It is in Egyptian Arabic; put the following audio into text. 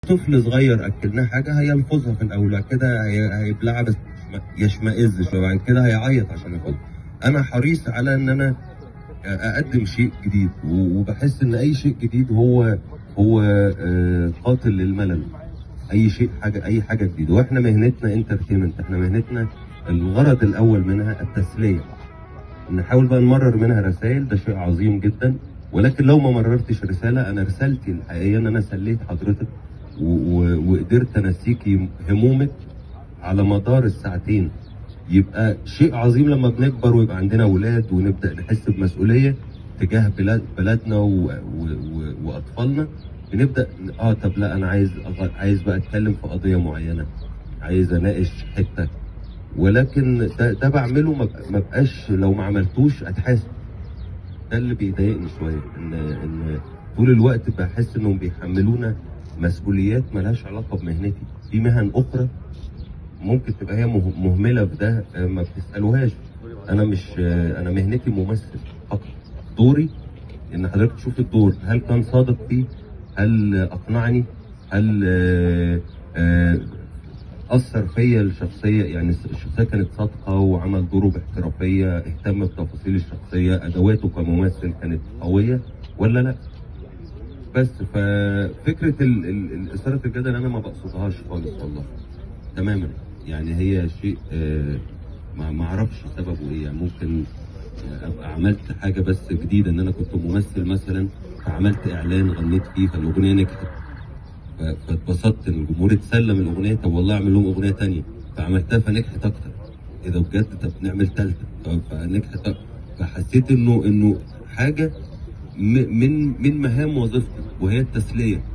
طفل صغير اكلناه حاجه هيلفظها في الاول بعد كده هي- هيبلعها بس يشمئز شويه بعد كده هيعيط عشان ياخدها انا حريص على ان انا اقدم شيء جديد و- وبحس ان اي شيء جديد هو هو آه، قاتل للملل اي شيء حاجه اي حاجه جديده واحنا مهنتنا انترتينمنت احنا مهنتنا الغرض الاول منها التسليه نحاول بقى نمرر منها رسائل ده شيء عظيم جدا ولكن لو ما مررتش رساله انا رسالتي الحقيقيه ان انا سليت حضرتك و- و- وقدرت انسيكي همومك على مدار الساعتين يبقى شيء عظيم لما بنكبر ويبقى عندنا اولاد ونبدا نحس بمسؤوليه تجاه بلاد بلدنا و... و... و... واطفالنا بنبدا ن- اه طب لا انا عايز أغ- عايز بقى اتكلم في قضيه معينه عايز اناقش حته ولكن ده, ده بعمله ما ب- ما بقاش لو ما عملتوش اتحاسب ده اللي بيضايقني شويه ان ان طول الوقت بحس انهم بيحملونا مسؤوليات ملهاش علاقه بمهنتي في مهن اخرى ممكن تبقى هي مه- مهمله في ده آه، ما بتسالوهاش انا مش آه، انا مهنتي ممثل فقط دوري ان حضرتك تشوف الدور هل كان صادق فيه هل آه، اقنعني هل آه، آه، اثر فيا الشخصيه يعني الشخصيه كانت صادقه وعمل دوره باحترافيه اهتم بتفاصيل الشخصيه ادواته كممثل كانت قويه ولا لا بس ففكره ال- ال- ال- اثاره الجدل انا ما بقصدهاش خالص والله تماما يعني هي شيء آه، ما ما اعرفش سببه ايه يعني ممكن آه، ابقى عملت حاجه بس جديده ان انا كنت ممثل مثلا فعملت اعلان غنيت فيه فالاغنيه نجحت ف- فاتبسطت ان الجمهور اتسلم الاغنيه طب والله اعمل لهم اغنيه تانية فعملتها فنجحت اكتر ايه ده بجد طب نعمل ثالثه فنجحت أكتر. فحسيت انه انه حاجه م- من من مهام وظيفتي وهي التسليه